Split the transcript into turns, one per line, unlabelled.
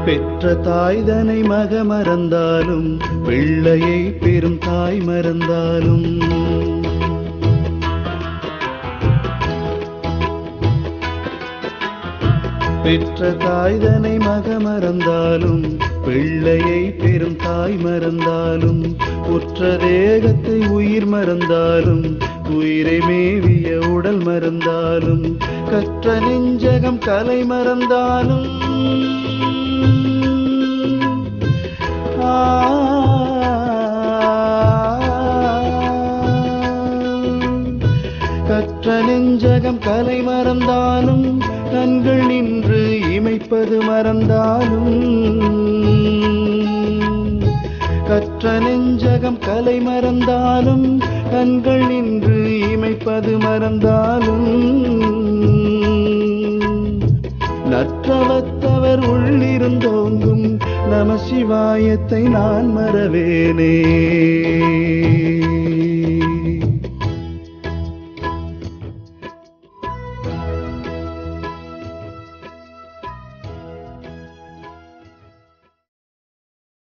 பெற்ற தாய்தனை மக மறந்தாலும் பிள்ளையை பெரும் தாய் மறந்தாலும் பெற்ற தாய்தனை மக மறந்தாலும் பிள்ளையை பெரும் தாய் மறந்தாலும் உற்ற தேகத்தை உயிர் மறந்தாலும் உயிரை மேவிய உடல் மறந்தாலும் கற்ற நெஞ்சகம் கலை மறந்தாலும் ஆ கற்ற நெஞ்சகம் கலை மறந்தாலும் கண்கள் நின்று இமைப்பது மறந்தாலும் கற்ற நெஞ்சகம் கலை மறந்தாலும் கண்கள் நின்று இமைப்பது மறந்தாலும் நற்றவத்தவர் உள்ளிருந்தோங்கும் நம சிவாயத்தை நான் மறவேனே